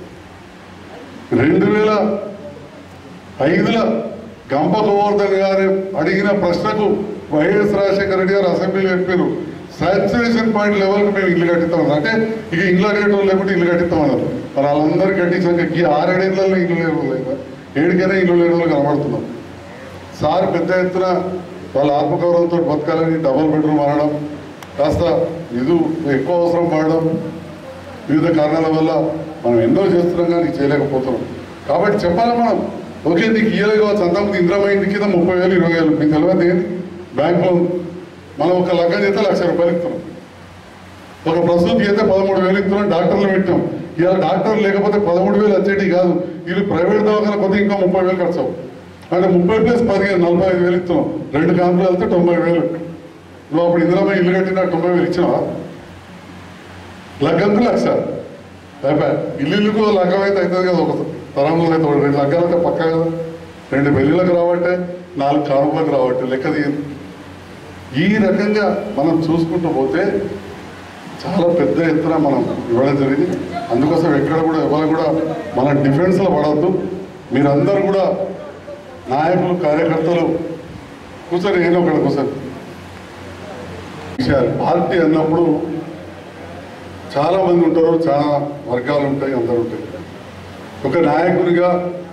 రెండు వేల ఐదుల గంప గోవర్ధన్ గారు అడిగిన ప్రశ్నకు వైఎస్ రాజశేఖర రెడ్డి గారు అసెంబ్లీలో చెప్పారు సాచురేషన్ పాయింట్ లెవెల్కి మేము ఇల్లు కట్టిస్తామన్నారు అంటే ఇక ఇంగ్లాండ్ కట్టడం లేకుంటే ఇల్లు కట్టిస్తామన్నారు మరి వాళ్ళందరూ కట్టించాక ఈ ఆరేడేళ్లలో ఇల్లు లేవు లేదా ఏడుకైనా ఇల్లు లేని వాళ్ళు కనబడుతున్నారు సార్ పెద్ద ఎత్తున వాళ్ళ ఆత్మగౌరవంతో బతకాలని డబుల్ బెడ్రూమ్ అనడం కాస్త ఇది ఎక్కువ అవసరం పడడం వివిధ కారణాల వల్ల మనం ఎన్నో చేస్తున్నాం కానీ చేయలేకపోతున్నాం కాబట్టి చెప్పాలి మనం ఓకే నీకు ఇయ్యలే కావచ్చు అంతకుముందు ఇంద్రమ ఇంటి కింద ముప్పై వేలు ఇరవై వేలు మీకు తెలియదు ఏంటి బ్యాంకులో మనం ఒక లగ్గం చేస్తే లక్ష రూపాయలు ఇస్తున్నాం ఒక ప్రసూతి అయితే పదమూడు వేలు ఇస్తున్నాం డాక్టర్లు పెట్టాం ఇవాళ డాక్టర్ లేకపోతే పదమూడు వేలు వచ్చేటి కాదు వీళ్ళు ప్రైవేట్ దవాఖాన కొద్ది ఇంకా ముప్పై వేలు ఖర్చు అవ్వు. అంటే ముప్పై ప్లస్ పదిహేను నలభై ఐదు వేలు ఇస్తున్నాం రెండు క్యాంపులు వెళ్తే తొంభై వేలు నువ్వు అప్పుడు ఇందిరామ ఇల్లు కట్టినా తొంభై వేలు ఇచ్చినావా లగ్గంకు లక్ష అయిపోయా ఇల్లుకు లగ్గం అయితే అవుతుంది కదా ఒక తరంలో అయితే ఒక రెండు లగ్గాలు అయితే పక్క కదా రెండు పెళ్ళిళ్ళకు రావట్టే నాలుగు కానుకలకు రావట్టే లెక్క తీయండి ఈ రకంగా మనం చూసుకుంటూ పోతే చాలా పెద్ద ఎత్తున మనం ఇవ్వడం జరిగింది అందుకోసం ఎక్కడ కూడా ఎవరు కూడా మన డిఫెన్స్లో పడవద్దు మీరందరూ కూడా నాయకులు కార్యకర్తలు కూర్చొని ఏదో ఒకటి కూర్చొని విషయాలు పార్టీ అన్నప్పుడు చాలా మంది ఉంటారు చాలా వర్గాలు ఉంటాయి అందరు ఉంటాయి ఒక నాయకునిగా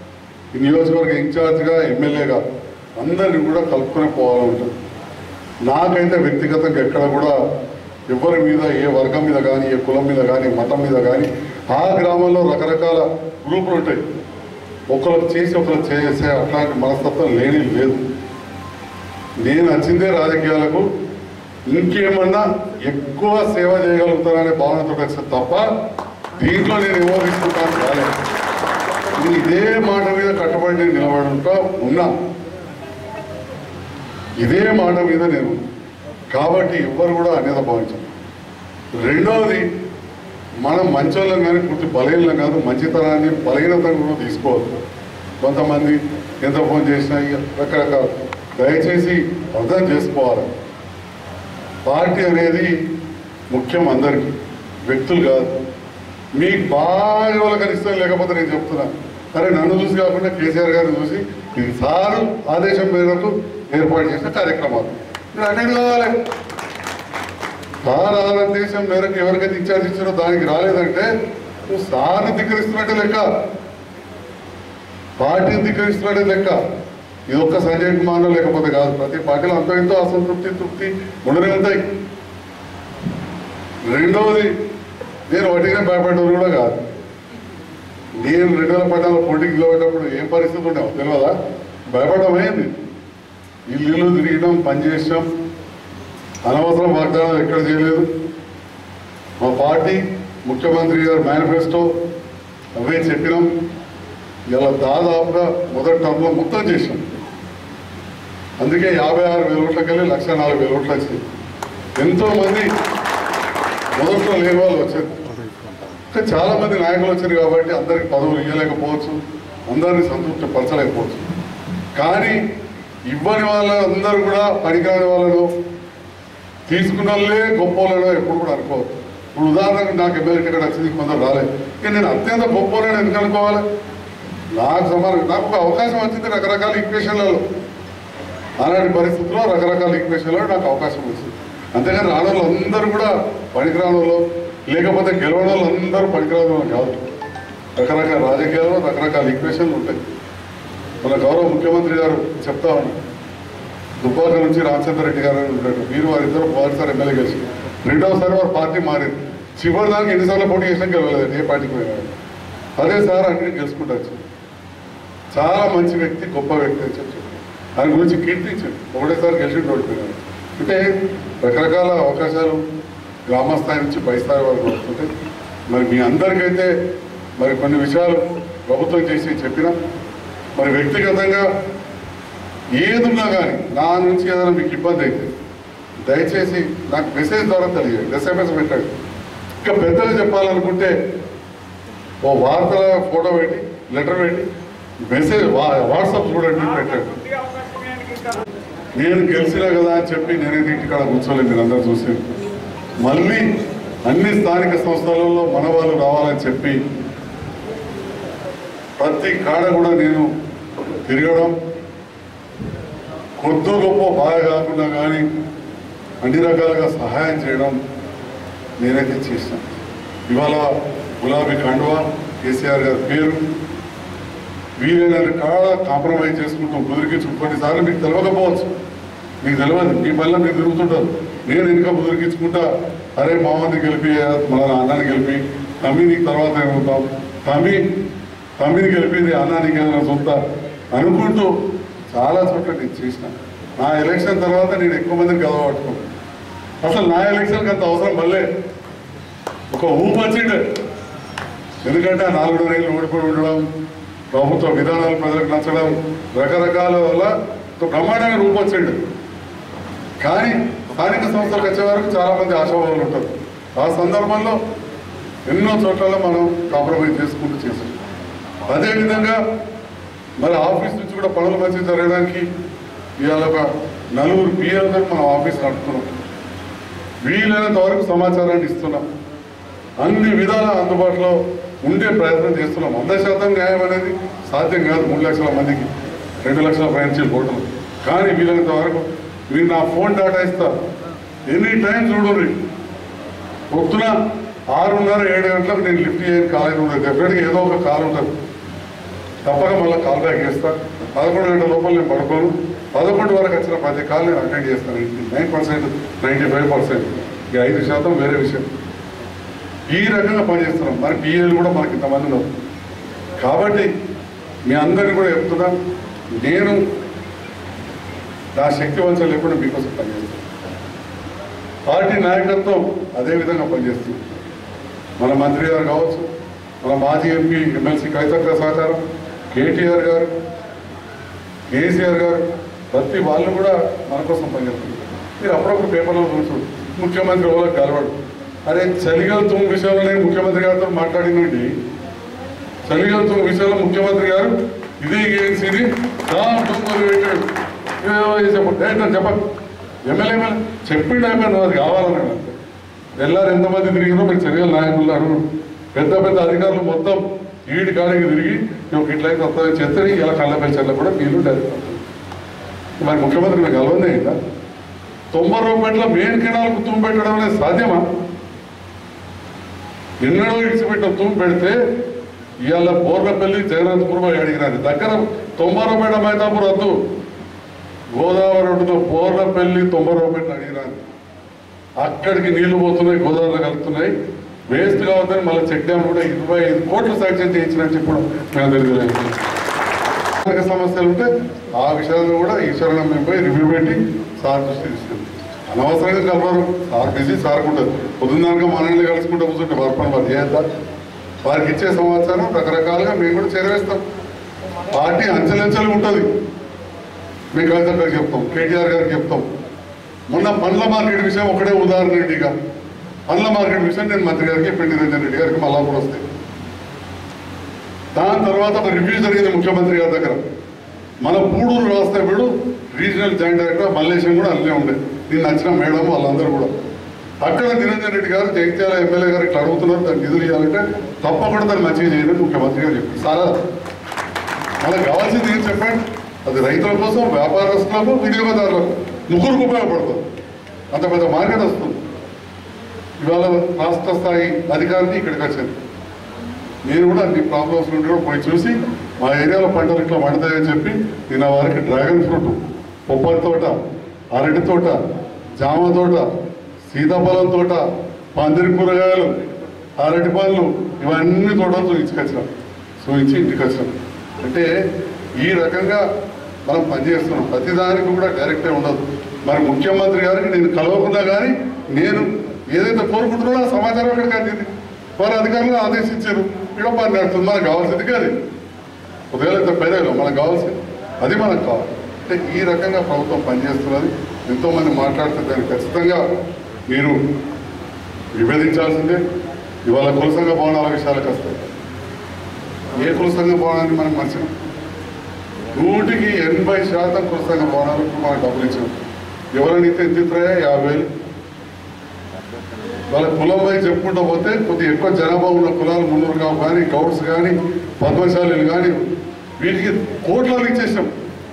ఈ నియోజకవర్గ ఇన్ఛార్జ్గా ఎమ్మెల్యేగా అందరినీ కూడా కలుపుకొని పోవాలంటుంది నాకైతే వ్యక్తిగతంగా ఎక్కడ కూడా ఎవరి మీద ఏ వర్గం మీద కానీ ఏ కులం మీద కానీ మతం మీద కానీ ఆ గ్రామంలో రకరకాల గ్రూపులు ఉంటాయి ఒకరికి చేసి ఒకరు చేసే అట్లాంటి మనస్తత్వం లేని లేదు నేను వచ్చిందే రాజకీయాలకు ఇంకేమన్నా ఎక్కువ సేవ చేయగలుగుతాననే భావనతో వచ్చింది తప్ప దీంట్లో నేను ఏమో తీసుకుంటాను రాలేదు నేను ఇదే మాట మీద కట్టుబడి నేను నిలబడుంటా ఉన్నా ఇదే మాట మీద నేను కాబట్టి ఎవ్వరు కూడా అన్యత భావించరు రెండవది మనం మంచోళ్ళం కానీ పూర్తి బలహీనం కాదు మంచితనాన్ని బలహీనతను కూడా తీసుకోవద్దు కొంతమంది ఎంత ఫోన్ చేసినా ఇక రకరకాల దయచేసి అర్థం చేసుకోవాలి పార్టీ అనేది ముఖ్యం అందరికీ వ్యక్తులు కాదు మీకు బాగా వాళ్ళకి ఇష్టం లేకపోతే నేను చెప్తున్నా సరే నన్ను చూసి కాకుండా కేసీఆర్ గారిని చూసి ఇది సారు ఆదేశం మేరకు ఏర్పాటు చేసిన కార్యక్రమాలు మీరు అటెండ్ కావాలి సార్ ఆదేశం మేరకు ఎవరికైతే ఇన్ఛార్జ్ ఇచ్చారో దానికి రాలేదంటే నువ్వు సార్ని ధిక్కరిస్తున్నట్టే లెక్క పార్టీని ధిక్కరిస్తున్నట్టే లెక్క ఇది ఒక్క సంజయ్ కుమార్లో లేకపోతే కాదు ప్రతి పార్టీలో అంత ఎంతో అసంతృప్తి తృప్తి ఉండనే ఉంటాయి రెండవది నేను వడ్డీనే భయపడ్డది కూడా కాదు నేను రెండు వేల పద్నాలుగు పోటీకి నిలబడ్డప్పుడు ఏం పరిస్థితి ఉండేవో తెలియదా భయపడమైంది ఇల్లు ఇల్లు తిరిగినాం పని చేసాం అనవసరం వాగ్దానాలు ఎక్కడ చేయలేదు మా పార్టీ ముఖ్యమంత్రి గారు మేనిఫెస్టో అవే చెప్పినాం ఇలా దాదాపుగా మొదటి టర్మ్లో మొత్తం చేసాం అందుకే యాభై ఆరు వేల ఓట్లకి వెళ్ళి లక్ష నాలుగు వేల ఓట్లు వచ్చింది ఎంతో మంది మొదట్లో లేని వాళ్ళు వచ్చారు ఇంకా చాలా మంది నాయకులు వచ్చారు కాబట్టి అందరికి పదవులు ఇవ్వలేకపోవచ్చు అందరినీ సంతృప్తి పరచలేకపోవచ్చు కానీ ఇవ్వని వాళ్ళందరూ కూడా పనికిరాని వాళ్ళను తీసుకున్న వాళ్ళే గొప్ప వాళ్ళనో ఎప్పుడు కూడా అనుకోవద్దు ఇప్పుడు ఉదాహరణకు నాకు ఎమ్మెల్యే టికెట్ వచ్చింది కొందరు రాలేదు ఇక నేను అత్యంత గొప్ప వాళ్ళని ఎందుకు అనుకోవాలి నాకు సమానం నాకు ఒక అవకాశం వచ్చింది రకరకాల ఈక్వేషన్లలో అలాంటి పరిస్థితుల్లో రకరకాల ఈక్వేషన్లో నాకు అవకాశం వచ్చింది అంతేగాని రాణులు అందరూ కూడా పనికిరాని వాళ్ళు లేకపోతే గెలవడం వాళ్ళు అందరూ పనికిరాని వాళ్ళు కాదు రకరకాల రాజకీయాల్లో రకరకాల ఈక్వేషన్లు ఉంటాయి మన గౌరవ ముఖ్యమంత్రి గారు చెప్తా ఉన్నారు దుబ్బాక నుంచి రామచంద్ర రెడ్డి గారు అని ఉంటాడు మీరు వారిద్దరు మొదటిసారి ఎమ్మెల్యే కలిసి రెండవసారి వారు పార్టీ మారింది చివరి దానికి ఎన్నిసార్లు పోటీ చేసినా గెలవలేదు ఏ పార్టీకి పోయినారు అదే సార్ అన్ని గెలుచుకుంటారు చాలా మంచి వ్యక్తి గొప్ప వ్యక్తి అని చెప్పి ఆయన గురించి కీర్తించండి ఒకటేసారి గెలిచి ఓడిపోయినారు అంటే రకరకాల అవకాశాలు గ్రామ స్థాయి నుంచి పై స్థాయి వరకు వస్తుంటాయి మరి మీ అందరికైతే మరి కొన్ని విషయాలు ప్రభుత్వం చేసి చెప్పినా మరి వ్యక్తిగతంగా ఏదున్నా కానీ నా నుంచి ఏదైనా మీకు ఇబ్బంది అయితే దయచేసి నాకు మెసేజ్ ద్వారా తెలియజేయండి ఎస్ఎంఎస్ పెట్టండి ఇంకా పెద్దలు చెప్పాలనుకుంటే ఓ వార్తల ఫోటో పెట్టి లెటర్ పెట్టి మెసేజ్ వా- వాట్సాప్ చూడండి పెట్టండి కొద్దిగా అవకాశం ఇవ్వడానికి ఇంకా నేను గెలిచినా కదా అని చెప్పి నేనైతే ఇంటికాడ కూర్చోలేదు మీరు అందరూ చూసి మళ్ళీ అన్ని స్థానిక సంస్థలలో మన వాళ్ళు రావాలని చెప్పి ప్రతి కాడ కూడా నేను తిరగడం కొద్ది గొప్ప బాగా కాకుండా కానీ అన్ని రకాలుగా సహాయం చేయడం నేనైతే చేశాను ఇవాళ గులాబీ కండువా కేసీఆర్ గారి పేరు వీలైనంత కాడ కాంప్రమైజ్ చేసుకుంటాం కుదిరికించు కొన్నిసార్లు మీకు తెలియకపోవచ్చు మీకు తెలియదు మీ వల్ల మీరు తిరుగుతుంటారు నేను ఇంకా కుదిరికించుకుంటా అరే మామని గెలిపి మన అన్నాన్ని గెలిపి తమ్మి నీకు తర్వాత ఏమవుతాం తమ్మి తమ్మిని గెలిపి నీ అన్నా నీకు ఏమైనా సొంత అనుకుంటూ చాలా చోట్ల నేను చేసిన నా ఎలక్షన్ తర్వాత నేను ఎక్కువ మందిని గెలవట్టుకున్నాను అసలు నా ఎలక్షన్కి అంత అవసరం మళ్ళీ ఒక ఊపు వచ్చిండే ఎందుకంటే ఆ నాలుగు రైలు ఓడిపోయి ఉండడం ప్రభుత్వ విధానాలు ప్రజలకు నచ్చడం రకరకాల వల్ల ఒక బ్రహ్మాండంగా రూపొచ్చిండు కానీ స్థానిక సంస్థలకు వచ్చే వరకు చాలా మంది ఆశావాదులు ఉంటారు ఆ సందర్భంలో ఎన్నో చోట్ల మనం కాంప్రమైజ్ చేసుకుంటూ చేసాం అదేవిధంగా మరి ఆఫీస్ నుంచి కూడా పనులు మంచిగా జరగడానికి ఇవాళ ఒక నలుగురు పిఎల్తో మనం ఆఫీస్ నడుపుతున్నాం వీలైనంత వరకు సమాచారాన్ని ఇస్తున్నాం అన్ని విధాల అందుబాటులో ఉండే ప్రయత్నం చేస్తున్నాం వంద శాతం న్యాయం అనేది సాధ్యం కాదు మూడు లక్షల మందికి రెండు లక్షల ప్రయాణించే ఓట్లు కానీ వీలైనంత వరకు మీరు నా ఫోన్ డేటా ఇస్తా ఎనీ టైం చూడండి పొద్దున ఆరున్నర ఏడు గంటలకు నేను లిఫ్ట్ చేయని కాలేజ్ ఉండదు డెఫినెట్గా ఏదో ఒక కాల్ ఉంటుంది తప్పక మళ్ళీ కాల్ బ్యాక్ చేస్తా పదకొండు గంటల లోపల నేను పడుకోను పదకొండు వరకు వచ్చిన ప్రతి కాల్ నేను అటెండ్ చేస్తాను nine percent ninety five percent ఇక ఐదు శాతం వేరే విషయం ఈ రకంగా పనిచేస్తున్నాం మరి పిఏలు కూడా మనకి ఇంతమంది ఉన్నారు కాబట్టి మీ అందరిని కూడా చెప్తున్నా నేను నా శక్తి వంచలు లేకుండా మీకోసం పనిచేస్తాను పార్టీ నాయకత్వం అదే విధంగా పనిచేస్తుంది మన మంత్రి గారు కావచ్చు మన మాజీ ఎంపీ ఎమ్మెల్సీ కవితక్క సహకారం కేటీఆర్ గారు కేసీఆర్ గారు ప్రతి వాళ్ళు కూడా మన కోసం పనిచేస్తున్నారు మీరు అప్పుడప్పుడు పేపర్లో చూసు ముఖ్యమంత్రి వాళ్ళకి కలవడు అరే చలిగలుతున్న విషయంలో నేను ముఖ్యమంత్రి గారితో మాట్లాడినండి చలిగలుతున్న విషయంలో ముఖ్యమంత్రి గారు ఇది ఏజెన్సీని మొదలు పెట్టాడు చెప్పండి చెప్పండి ఎమ్మెల్యే ఎమ్మెల్యే చెప్పిండు అయిపోయి నువ్వు అది కావాలన్నాడు అంతే ఎల్లారు ఎంతమంది తిరిగినో మీరు చర్యల నాయకులు ఉన్నారు పెద్ద పెద్ద అధికారులు మొత్తం ఈడి కాడికి తిరిగి నువ్వు ఇట్లయితే వస్తుంది చెత్తని ఇలా కళ్ళపై చెల్ల కూడా మీరు డైరెక్ట్ మరి ముఖ్యమంత్రి మీకు కలవందే కదా తొంభై రూపాయల మెయిన్ కెనాల్కు తుమ్ము పెట్టడం అనేది సాధ్యమా ఎన్నడో ఇడిచిపెట్టిన తుమ్ము పెడితే ఇవాళ బోర్లపల్లి జగన్నాథపురం అడిగినారు దగ్గర తొంభై రూపాయల మైదాపూర్ వద్దు గోదావరి ఒడ్డుతో బోర్లపల్లి తొంభై రూపాయలు అడిగినారు అక్కడికి నీళ్లు పోతున్నాయి గోదావరిలో కలుపుతున్నాయి వేస్ట్ కావద్దని మళ్ళీ చెక్ డ్యామ్ కూడా ఇరవై ఐదు కోట్లు శాంక్షన్ చేయించినట్టు చెప్పడం మేము తెలియలేదు కనుక సమస్యలు ఉంటే ఆ విషయాల్లో కూడా ఈశ్వరం మేము పోయి రివ్యూ పెట్టి సార్ దృష్టి తీసుకుంటాం అనవసరంగా కలవరు సార్ బిజీ సార్ ఉంటుంది పొద్దున్నాక మనల్ని కలుసుకుంటే కూర్చుంటే వర్పణ వారు చేద్దాం వారికి ఇచ్చే సమాచారం రకరకాలుగా మేము కూడా చేరవేస్తాం పార్టీ అంచెలంచెలు ఉంటుంది మేము కవిత గారికి చెప్తాం కేటీఆర్ గారికి చెప్తాం మొన్న పండ్ల మార్కెట్ విషయం ఒకటే ఉదాహరణ రెడ్డిగా పండ్ల మార్కెట్ విషయం నేను మంత్రి గారికి పెండి రంజన్ రెడ్డి గారికి మల్లాపూర్ వస్తాయి దాని తర్వాత ఒక రివ్యూ జరిగింది ముఖ్యమంత్రి గారి దగ్గర మన పూడూరు రాస్తే వీడు రీజనల్ జాయింట్ డైరెక్టర్ మల్లేశం కూడా అల్లే ఉండే నేను నచ్చిన మేడం వాళ్ళందరూ కూడా అక్కడ నిరంజన్ రెడ్డి గారు జగిత్యాల ఎమ్మెల్యే గారు ఇట్లా అడుగుతున్నారు దాన్ని నిధులు ఇవ్వాలంటే తప్పకుండా దాన్ని మంచిగా చేయాలని ముఖ్యమంత్రి గారు చెప్పారు సారా మనకు కావాల్సింది ఏం చెప్పండి అది రైతుల కోసం వ్యాపారస్తులకు వినియోగదారులకు ముగ్గురికి ఉపయోగపడుతుంది అంత పెద్ద మార్కెట్ వస్తుంది ఇవాళ రాష్ట్ర స్థాయి అధికారిని ఇక్కడికి వచ్చాను నేను కూడా అన్ని ప్రాబ్లమ్స్ నుండి కూడా పోయి చూసి మా ఏరియాలో పంటలు ఇట్లా పండుతాయని చెప్పి నేను ఆ వారికి డ్రాగన్ ఫ్రూట్ బొప్పాయి తోట అరటి తోట జామ తోట సీతాఫలం తోట పందిరి కూరగాయలు అరటి పళ్ళు ఇవన్నీ తోటలు చూపించుకొచ్చినాం చూపించి ఇంటికి వచ్చినాం అంటే ఈ రకంగా మనం పనిచేస్తున్నాం ప్రతిదానికి కూడా డైరెక్టే ఉండదు మరి ముఖ్యమంత్రి గారికి నేను కలవకుండా కానీ నేను ఏదైతే కోరుకుంటున్నానో ఆ సమాచారం అక్కడికి అందింది వారు అధికారులు ఆదేశించారు ఇక్కడ పని నడుస్తుంది మనకు కావాల్సింది కాదు ఒకవేళ ఇంత పెరగదు మనకు కావాల్సింది అది మనకు కావాలి అంటే ఈ రకంగా ప్రభుత్వం పనిచేస్తున్నది ఎంతోమంది మాట్లాడితే దాన్ని ఖచ్చితంగా మీరు విభేదించాల్సిందే ఇవాళ కుల సంఘ భవనాల విషయాలకు వస్తాయి ఏ కుల సంఘ భవనాన్ని మనం మంచిగా నూటికి ఎనభై శాతం కుల సంఘ భవనాలకు మనకు డబ్బులు ఇచ్చాం ఎవరైనా ఇస్తే ఎంత ఇస్తాయా యాభై వేలు వాళ్ళ కులం పై చెప్పుకుంటూ పోతే కొద్దిగా ఎక్కువ జనాభా ఉన్న కులాలు మున్నూరు కావు కానీ గౌడ్స్ కానీ పద్మశాలీలు కానీ వీటికి కోట్లలో ఇచ్చేసాం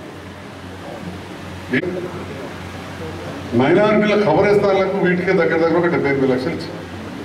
మైనారిటీల ఖబరస్థానాలకు వీటికే దగ్గర దగ్గర ఒక డెబ్బై ఎనిమిది లక్షలు ఇచ్చాం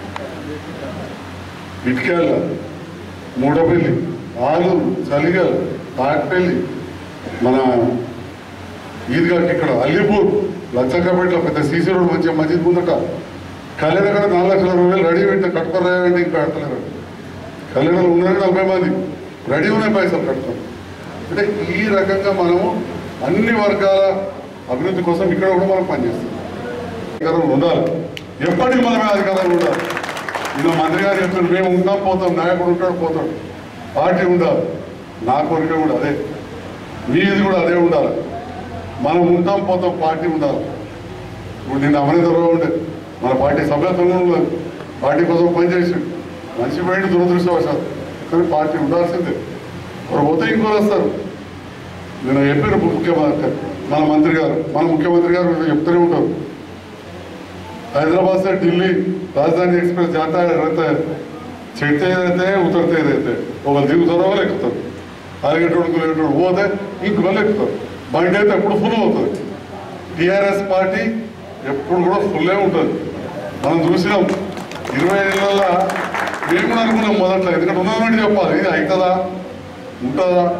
ఇటుకేళ్ళ మూడపల్లి ఆలూరు చలిగల్ తాటిపల్లి మన ఈద్గాకి ఇక్కడ అల్లిపూర్ లచ్చక్కపేటలో పెద్ద సీసీ రోడ్ మంచిగా మసీద్ ముందట కళ్యాణ కాడ నాలుగు లక్షల రూపాయలు రెడీ పెట్టి కట్టుకోరాయంటే ఇంకా కడతలేరు కళ్యాణాలు ఉన్నాయి నలభై మంది రెడీ ఉన్నాయి పైసలు కడతాం అంటే ఈ రకంగా మనము అన్ని వర్గాల అభివృద్ధి కోసం ఇక్కడ కూడా మనం పనిచేస్తాం అధికారం ఉండాలి ఎప్పటికీ మనమే అధికారంలో ఉండాలి ఇలా మంత్రి గారు చెప్తున్నారు మేము ఉంటాం పోతాం నాయకుడు ఉంటాడు పోతాడు పార్టీ ఉండాలి నా కోరిక కూడా అదే మీది కూడా అదే ఉండాలి మనం ఉంటాం పోతాం పార్టీ ఉండాలి ఇప్పుడు నిన్న అమరేంద్రరావు ఉండే మన పార్టీ సభ్యత్వంగా ఉన్నది పార్టీ కోసం పనిచేసి మంచి పోయింది దురదృష్టవశాలు కానీ పార్టీ ఉండాల్సిందే మరి పోతే ఇంకోరు వస్తారు నేను చెప్పారు ముఖ్యమంత్రి మన మంత్రి గారు మన ముఖ్యమంత్రి గారు చెప్తూనే ఉంటారు हैदराबाद से दिल्ली राजधानी एक्सप्रेस जाता है रहता है चढ़ते रहते हैं उतरते रहते हैं ఒక దిగు దూరం ఎక్కుతారు అరగేటోడు కులేటోడు పోతే ఇంక మళ్ళీ ఎక్కుతారు బండి అయితే ఎప్పుడు ఫుల్ అవుతుంది టీఆర్ఎస్ పార్టీ ఎప్పుడు కూడా ఫుల్లే ఉంటుంది మనం చూసినాం ఇరవై ఏళ్ళ మేము కూడా అనుకున్నాం మొదట్లో ఎందుకంటే ఉన్నదంటే చెప్పాలి ఇది అవుతుందా ఉంటుందా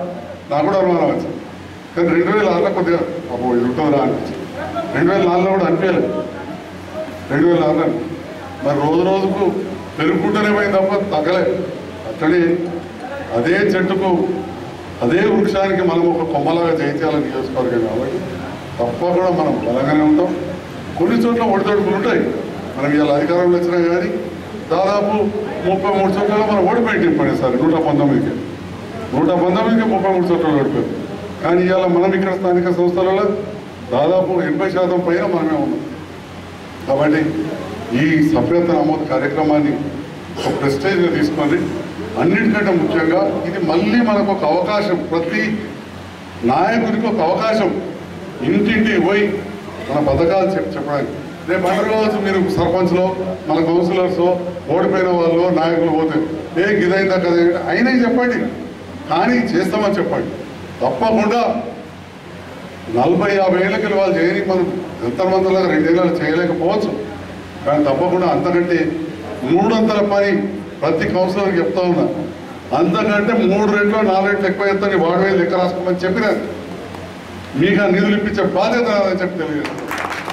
నాకు కూడా అనుమానం వచ్చింది కానీ రెండు వేల ఆరులో కొద్దిగా అబ్బో ఇది ఉంటుందిరా అనిపించింది రెండు వేల నాలుగులో కూడా అనిపించలేదు రెండు వేల ఆరులో మరి రోజు రోజుకు పెరుగుకుంటూనే పోయింది తప్ప తగ్గలే అట్లనే అదే చెట్టుకు అదే వృక్షానికి మనం ఒక కొమ్మలాగా జయించాలని నియోజకవర్గం కాబట్టి తప్పకుండా మనం బలంగానే ఉంటాం కొన్ని చోట్ల ఒడిదొడుకులు ఉంటాయి మనం ఇలా అధికారంలో వచ్చినా కానీ దాదాపు ముప్పై మూడు చోట్ల మనం ఓడిపోయి చెప్పండి సార్ నూట పంతొమ్మిదికి నూట పంతొమ్మిదికి ముప్పై మూడు చోట్ల ఓడిపోయాం కానీ ఇవాళ మనం ఇక్కడ స్థానిక సంస్థలలో దాదాపు ఎనభై శాతం పైన మనమే ఉన్నాం కాబట్టి ఈ సభ్యత నమోదు కార్యక్రమాన్ని ఒక ప్రెస్టేజ్గా తీసుకొని అన్నిటికంటే ముఖ్యంగా ఇది మళ్ళీ మనకు ఒక అవకాశం ప్రతి నాయకుడికి ఒక అవకాశం ఇంటింటికి పోయి మన పథకాలు చెప్పి చెప్పడానికి రేపు అందరు కావచ్చు మీరు సర్పంచ్లో మన కౌన్సిలర్స్ ఓడిపోయిన వాళ్ళు నాయకులు పోతే ఏ గిదైందా కదా అయినా చెప్పండి కానీ చేస్తామని చెప్పండి తప్పకుండా నలభై యాభై ఏళ్ళకి వాళ్ళు చేయని మనం ఎంతమందిలాగా రెండేళ్ళు చేయలేకపోవచ్చు కానీ తప్పకుండా అంతకంటే మూడొందల పని ప్రతి కౌన్సిలర్కి చెప్తా ఉన్నా అంతకంటే మూడు రెట్లు నాలుగు రెట్లు ఎక్కువ ఎత్తని వాడవే లెక్క రాసుకోమని చెప్పిన మీకు ఆ నిధులు ఇప్పించే బాధ్యత నాదని చెప్పి తెలియజేస్తాను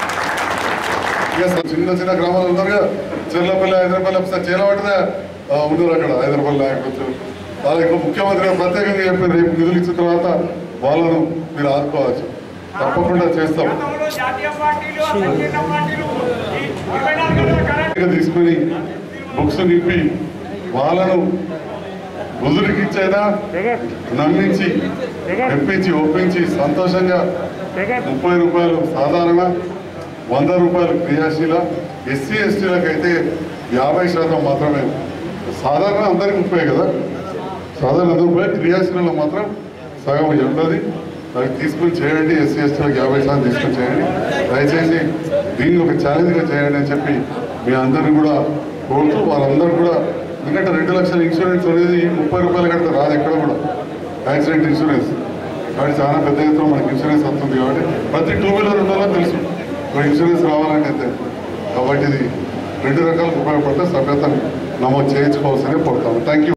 ఇక చిన్న చిన్న గ్రామాలు ఉన్నారుగా చెర్లపల్లి హైదరాబాద్ ఒకసారి చేలవాటిదే ఉన్నారు అక్కడ హైదరాబాద్ నాయకులు వాళ్ళ యొక్క ముఖ్యమంత్రి గారు ప్రత్యేకంగా చెప్పారు రేపు నిధులు ఇచ్చిన తర్వాత వాళ్ళను మీరు ఆదుకోవచ్చు తప్పకుండా చేస్తాం గతంలో జాతీయ పార్టీలు సంకీర్ణ పార్టీలు ఈ ఇరవై నాలుగు గంటల కరెంట్ ఇక్కడ తీసుకుని బుక్స్ నింపి వాళ్ళను బుజుడికిచ్చైనా నమ్మించి మెప్పించి ఒప్పించి సంతోషంగా ముప్పై రూపాయలు సాధారణ వంద రూపాయలు క్రియాశీల ఎస్సీ ఎస్టీలకు అయితే యాభై శాతం మాత్రమే సాధారణ అందరికి ముప్పై కదా సాధారణ వంద రూపాయలు క్రియాశీలలో మాత్రం సగం ఉంటుంది అది తీసుకుని చేయండి ఎస్సీ ఎస్టీలకు యాభై శాతం తీసుకుని చేయండి దయచేసి దీన్ని ఒక ఛాలెంజ్గా చేయండి అని చెప్పి మీ అందరిని కూడా కోరుతూ వాళ్ళందరూ కూడా ఎందుకంటే రెండు లక్షల ఇన్సూరెన్స్ అనేది ముప్పై రూపాయలు కడితే రాదు ఎక్కడ కూడా యాక్సిడెంట్ ఇన్సూరెన్స్ కాబట్టి చాలా పెద్ద ఎత్తున మనకి ఇన్సూరెన్స్ వస్తుంది కాబట్టి ప్రతి టూ వీలర్ ఉండాలో తెలుసు ఒక ఇన్సూరెన్స్ రావాలంటే అంతే కాబట్టి ఇది రెండు రకాలకు ఉపయోగపడితే సభ్యతను నమోదు చేయించుకోవాల్సిందే పడతాము థ్యాంక్ యూ